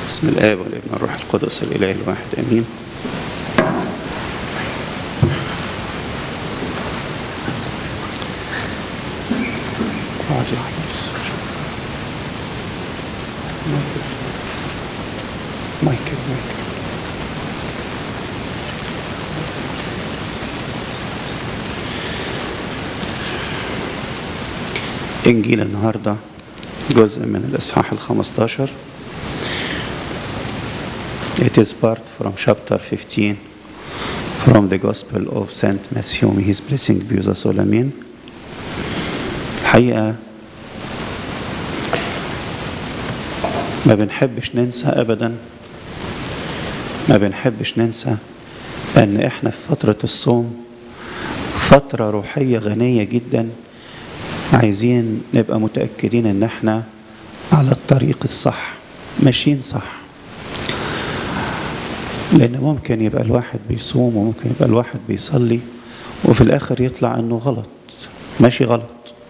بسم الآب والابن والروح القدس الإله الواحد آمين اقعد يا حبيبي. مايكل مايكل إنجيل النهاردة جزء من الإصحاح الخمستاشر It is part from chapter 15 from the Gospel of Saint Matthew. May his blessing be with us all. Amen. الحقيقة ما بنحبش ننسى أبدا ما بنحبش ننسى أن إحنا في فترة الصوم فترة روحية غنية جدا عايزين نبقى متأكدين إن إحنا على الطريق الصح ماشيين صح لأن ممكن يبقى الواحد بيصوم وممكن يبقى الواحد بيصلي وفي الآخر يطلع إنه غلط ماشي غلط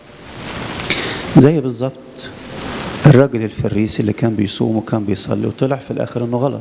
زي بالظبط الراجل الفريسي اللي كان بيصوم وكان بيصلي وطلع في الآخر إنه غلط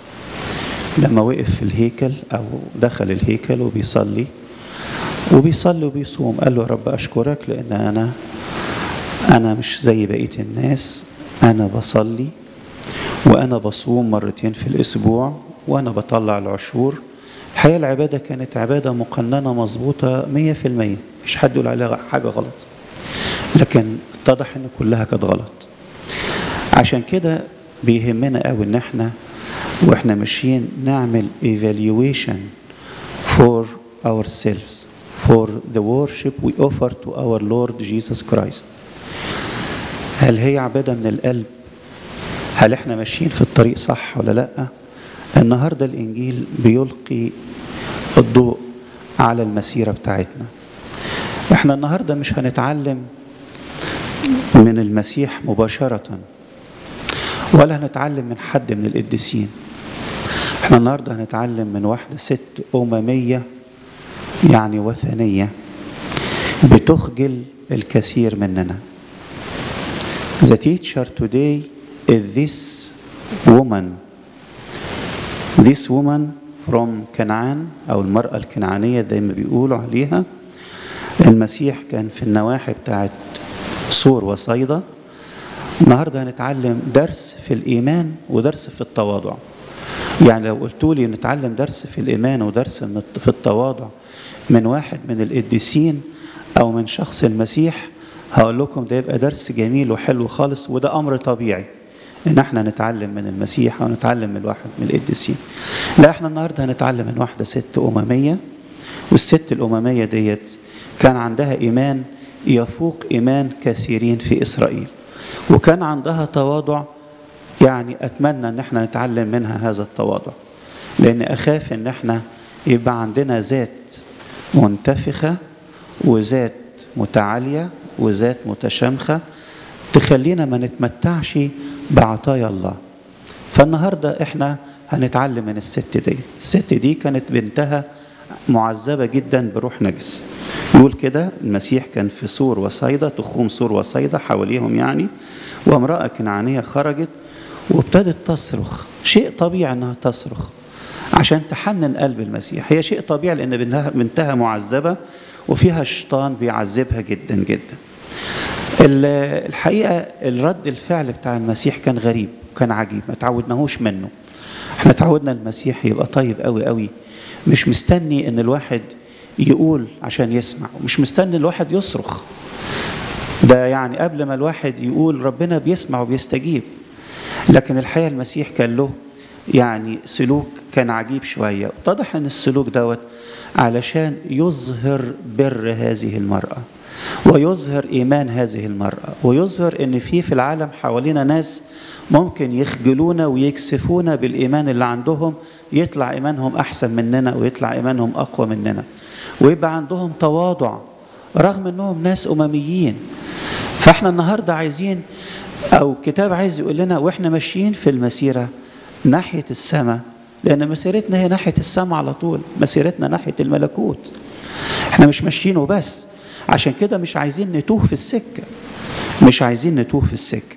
لما وقف في الهيكل أو دخل الهيكل وبيصلي وبيصلي وبيصوم قال له يا رب أشكرك لأن أنا أنا مش زي بقية الناس أنا بصلي وأنا بصوم مرتين في الأسبوع وأنا بطلع العشور الحقيقة العبادة كانت عبادة مقننة مظبوطة مية في المية مش حد يقول عليها حاجة غلط لكن اتضح ان كلها كانت غلط عشان كده بيهمنا قوي ان احنا واحنا ماشيين نعمل evaluation for ourselves for the worship we offer to our Lord Jesus Christ هل هي عبادة من القلب هل احنا ماشيين في الطريق صح ولا لا النهاردة الإنجيل بيلقي الضوء على المسيرة بتاعتنا احنا النهاردة مش هنتعلم من المسيح مباشرة ولا هنتعلم من حد من القديسين احنا النهاردة هنتعلم من واحدة ست أممية يعني وثنية بتخجل الكثير مننا The teacher today is this woman This woman from كنعان أو المرأة الكنعانية زي ما بيقولوا عليها المسيح كان في النواحي بتاعت صور وصيدا النهارده هنتعلم درس في الإيمان ودرس في التواضع يعني لو قلتوا لي نتعلم درس في الإيمان ودرس في التواضع من واحد من القديسين أو من شخص المسيح هقول لكم ده يبقى درس جميل وحلو خالص وده أمر طبيعي ان احنا نتعلم من المسيح او نتعلم من واحد من القديسين لا احنا النهارده هنتعلم من واحده ست امميه والست الامميه ديت كان عندها ايمان يفوق ايمان كثيرين في اسرائيل وكان عندها تواضع يعني اتمنى ان احنا نتعلم منها هذا التواضع لان اخاف ان احنا يبقى عندنا ذات منتفخه وذات متعاليه وذات متشامخه تخلينا ما نتمتعش بعطايا الله فالنهارده احنا هنتعلم من الست دي الست دي كانت بنتها معذبه جدا بروح نجس يقول كده المسيح كان في سور وصيدا تخوم سور وصيدا حواليهم يعني وامراه كنعانيه خرجت وابتدت تصرخ شيء طبيعي انها تصرخ عشان تحنن قلب المسيح هي شيء طبيعي لان بنتها, بنتها معذبه وفيها الشيطان بيعذبها جدا جدا الحقيقه الرد الفعل بتاع المسيح كان غريب وكان عجيب ما تعودناهوش منه احنا تعودنا المسيح يبقى طيب قوي قوي مش مستني ان الواحد يقول عشان يسمع ومش مستني الواحد يصرخ ده يعني قبل ما الواحد يقول ربنا بيسمع وبيستجيب لكن الحقيقه المسيح كان له يعني سلوك كان عجيب شويه اتضح ان السلوك دوت علشان يظهر بر هذه المراه ويظهر ايمان هذه المراه ويظهر ان في في العالم حوالينا ناس ممكن يخجلونا ويكسفونا بالايمان اللي عندهم يطلع ايمانهم احسن مننا ويطلع ايمانهم اقوى مننا ويبقى عندهم تواضع رغم انهم ناس امميين فاحنا النهارده عايزين او الكتاب عايز يقول لنا واحنا ماشيين في المسيره ناحيه السماء لان مسيرتنا هي ناحيه السماء على طول مسيرتنا ناحيه الملكوت احنا مش ماشيين وبس عشان كده مش عايزين نتوه في السكه مش عايزين نتوه في السكه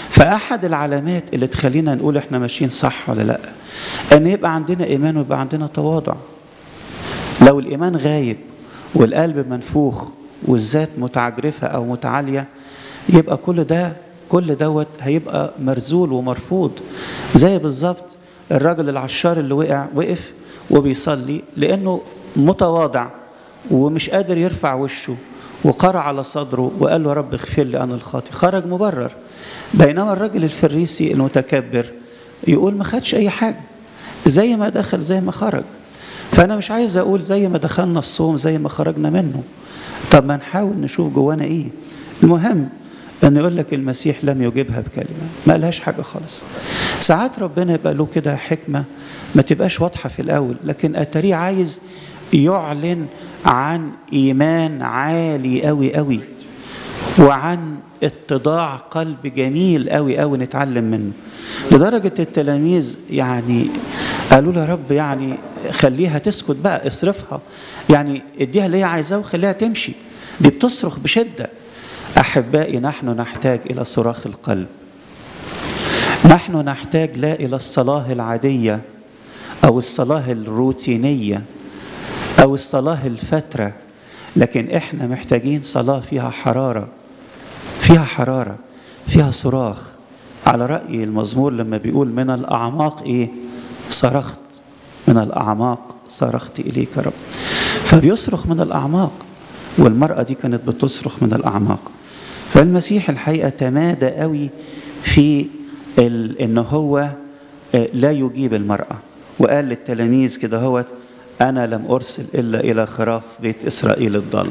فأحد العلامات اللي تخلينا نقول احنا ماشيين صح ولا لا ان يبقى عندنا ايمان ويبقى عندنا تواضع لو الايمان غايب والقلب منفوخ والذات متعجرفة او متعالية يبقى كل ده كل دوت هيبقى مرزول ومرفوض زي بالظبط الراجل العشار اللي وقع وقف وبيصلي لانه متواضع ومش قادر يرفع وشه وقرع على صدره وقال له يا رب اغفر لي انا الخاطي خرج مبرر بينما الراجل الفريسي المتكبر يقول ما خدش اي حاجه زي ما دخل زي ما خرج فانا مش عايز اقول زي ما دخلنا الصوم زي ما خرجنا منه طب ما نحاول نشوف جوانا ايه المهم ان يقول لك المسيح لم يجيبها بكلمه ما قالهاش حاجه خالص ساعات ربنا يبقى له كده حكمه ما تبقاش واضحه في الاول لكن اتاريه عايز يعلن عن ايمان عالي قوي قوي وعن اتضاع قلب جميل قوي قوي نتعلم منه لدرجة التلاميذ يعني قالوا له يا رب يعني خليها تسكت بقى اصرفها يعني اديها اللي هي عايزاه وخليها تمشي دي بتصرخ بشدة أحبائي نحن نحتاج إلى صراخ القلب نحن نحتاج لا إلى الصلاة العادية أو الصلاة الروتينية أو الصلاة الفترة لكن إحنا محتاجين صلاة فيها حرارة فيها حرارة فيها صراخ على رأي المزمور لما بيقول من الأعماق إيه صرخت من الأعماق صرخت إليك يا رب فبيصرخ من الأعماق والمرأة دي كانت بتصرخ من الأعماق فالمسيح الحقيقة تمادى قوي في ال... إن هو لا يجيب المرأة وقال للتلاميذ كده هو أنا لم أرسل إلا إلى خراف بيت إسرائيل الضال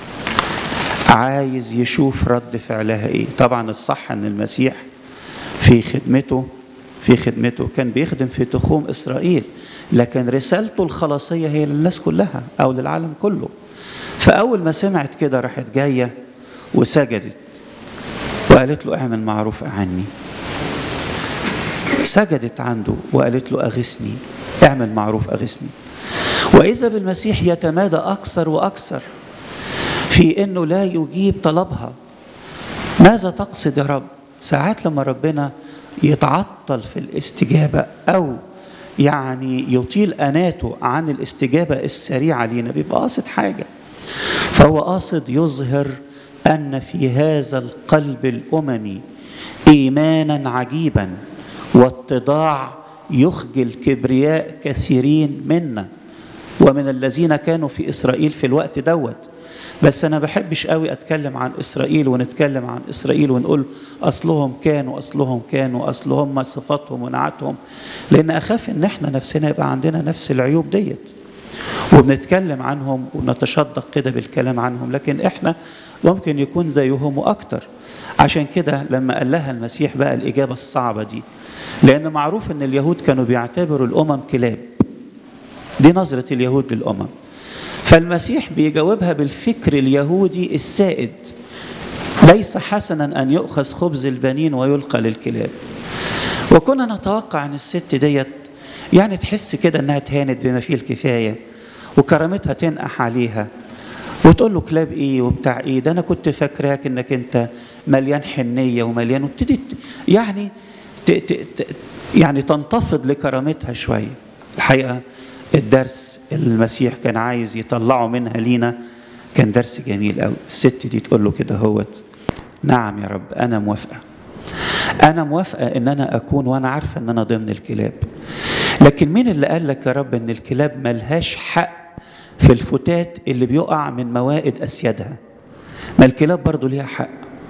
عايز يشوف رد فعلها إيه طبعا الصح أن المسيح في خدمته في خدمته كان بيخدم في تخوم إسرائيل لكن رسالته الخلاصية هي للناس كلها أو للعالم كله فأول ما سمعت كده راحت جاية وسجدت وقالت له اعمل معروف عني سجدت عنده وقالت له أغثني اعمل معروف أغثني وإذا بالمسيح يتمادى أكثر وأكثر في أنه لا يجيب طلبها ماذا تقصد يا رب ساعات لما ربنا يتعطل في الاستجابة أو يعني يطيل أناته عن الاستجابة السريعة لينا بيبقى قاصد حاجة فهو قاصد يظهر أن في هذا القلب الأممي إيمانا عجيبا واتضاع يخجل كبرياء كثيرين منا ومن الذين كانوا في إسرائيل في الوقت دوت بس أنا بحبش قوي أتكلم عن إسرائيل ونتكلم عن إسرائيل ونقول أصلهم كانوا أصلهم كانوا أصلهم صفاتهم ونعتهم لأن أخاف إن إحنا نفسنا يبقى عندنا نفس العيوب ديت وبنتكلم عنهم ونتشدق كده بالكلام عنهم لكن إحنا ممكن يكون زيهم وأكتر عشان كده لما قال لها المسيح بقى الإجابة الصعبة دي لأن معروف إن اليهود كانوا بيعتبروا الأمم كلاب دي نظرة اليهود للأمم فالمسيح بيجاوبها بالفكر اليهودي السائد ليس حسنا أن يؤخذ خبز البنين ويلقى للكلاب وكنا نتوقع أن الست ديت يعني تحس كده أنها تهانت بما فيه الكفاية وكرامتها تنقح عليها وتقول له كلاب ايه وبتاع ايه ده انا كنت فاكراك انك انت مليان حنيه ومليان وابتدي يعني ت ت ت يعني تنتفض لكرامتها شويه الحقيقه الدرس المسيح كان عايز يطلعه منها لينا كان درس جميل قوي الست دي تقول له كده هوت نعم يا رب انا موافقه انا موافقه ان انا اكون وانا عارفه ان انا ضمن الكلاب لكن مين اللي قال لك يا رب ان الكلاب ملهاش حق في الفتات اللي بيقع من موائد اسيادها ما الكلاب برضو ليها حق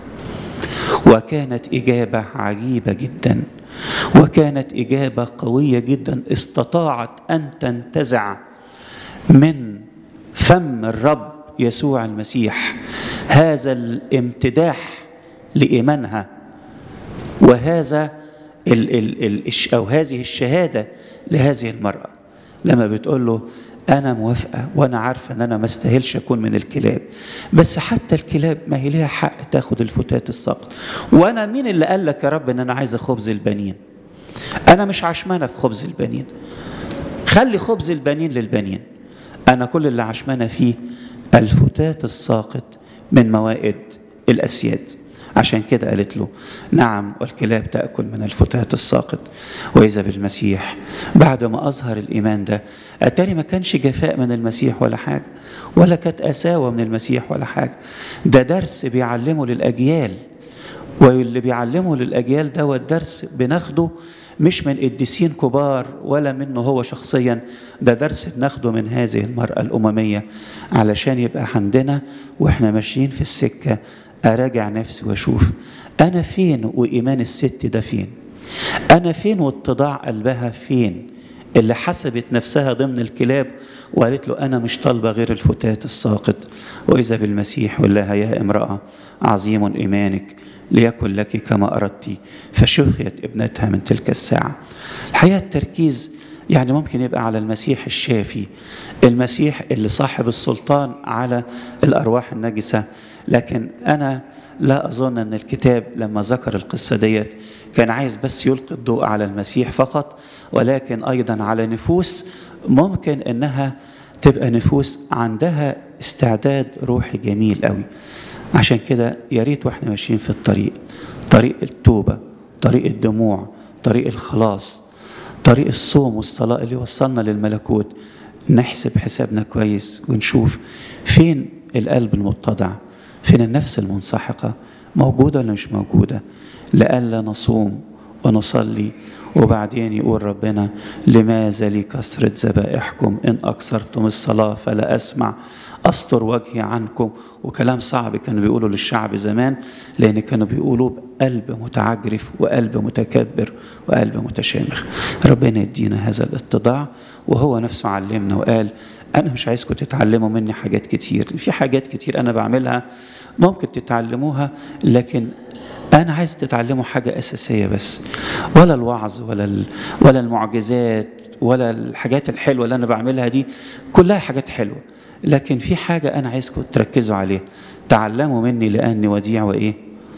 وكانت اجابه عجيبه جدا وكانت اجابه قويه جدا استطاعت ان تنتزع من فم الرب يسوع المسيح هذا الامتداح لايمانها وهذا ال ال ال او هذه الشهاده لهذه المراه لما بتقول له انا موافقه وانا عارفه ان انا ما استاهلش اكون من الكلاب بس حتى الكلاب ما هي ليها حق تاخد الفتات السقط وانا مين اللي قال لك يا رب ان انا عايزه خبز البنين انا مش عشمانه في خبز البنين خلي خبز البنين للبنين انا كل اللي عشمانه فيه الفتات الساقط من موائد الاسياد عشان كده قالت له نعم والكلاب تأكل من الفتات الساقط وإذا بالمسيح بعد ما أظهر الإيمان ده أتاري ما كانش جفاء من المسيح ولا حاجة ولا كانت أساوة من المسيح ولا حاجة ده درس بيعلمه للأجيال واللي بيعلمه للأجيال ده والدرس بناخده مش من قديسين كبار ولا منه هو شخصيا ده درس بناخده من هذه المرأة الأممية علشان يبقى عندنا وإحنا ماشيين في السكة أراجع نفسي وأشوف أنا فين وإيمان الست ده فين أنا فين واتضاع قلبها فين اللي حسبت نفسها ضمن الكلاب وقالت له أنا مش طالبة غير الفتات الساقط وإذا بالمسيح لها يا امرأة عظيم إيمانك ليكن لك كما أردت فشفيت ابنتها من تلك الساعة الحقيقة التركيز يعني ممكن يبقى على المسيح الشافي المسيح اللي صاحب السلطان على الأرواح النجسة لكن أنا لا أظن أن الكتاب لما ذكر القصة ديت كان عايز بس يلقي الضوء على المسيح فقط ولكن أيضا على نفوس ممكن أنها تبقى نفوس عندها استعداد روحي جميل قوي عشان كده يا ريت واحنا ماشيين في الطريق طريق التوبة طريق الدموع طريق الخلاص طريق الصوم والصلاة اللي وصلنا للملكوت نحسب حسابنا كويس ونشوف فين القلب المتضع فين النفس المنسحقة موجودة ولا مش موجودة لئلا نصوم ونصلي وبعدين يقول ربنا لماذا لي كثرة ذبائحكم إن أكثرتم الصلاة فلا أسمع أستر وجهي عنكم وكلام صعب كانوا بيقولوا للشعب زمان لأن كانوا بيقولوا بقلب متعجرف وقلب متكبر وقلب متشامخ ربنا يدينا هذا الاتضاع وهو نفسه علمنا وقال أنا مش عايزكم تتعلموا مني حاجات كتير في حاجات كتير أنا بعملها ممكن تتعلموها لكن أنا عايز تتعلموا حاجة أساسية بس ولا الوعظ ولا ولا المعجزات ولا الحاجات الحلوة اللي أنا بعملها دي كلها حاجات حلوة لكن في حاجة أنا عايزكم تركزوا عليها تعلموا مني لأني وديع وإيه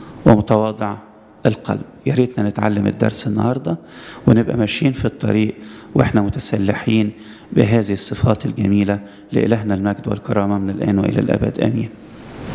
ومتواضع القلب يا ريتنا نتعلم الدرس النهاردة ونبقى ماشيين في الطريق وإحنا متسلحين بهذه الصفات الجميلة لإلهنا المجد والكرامة من الآن وإلى الأبد آمين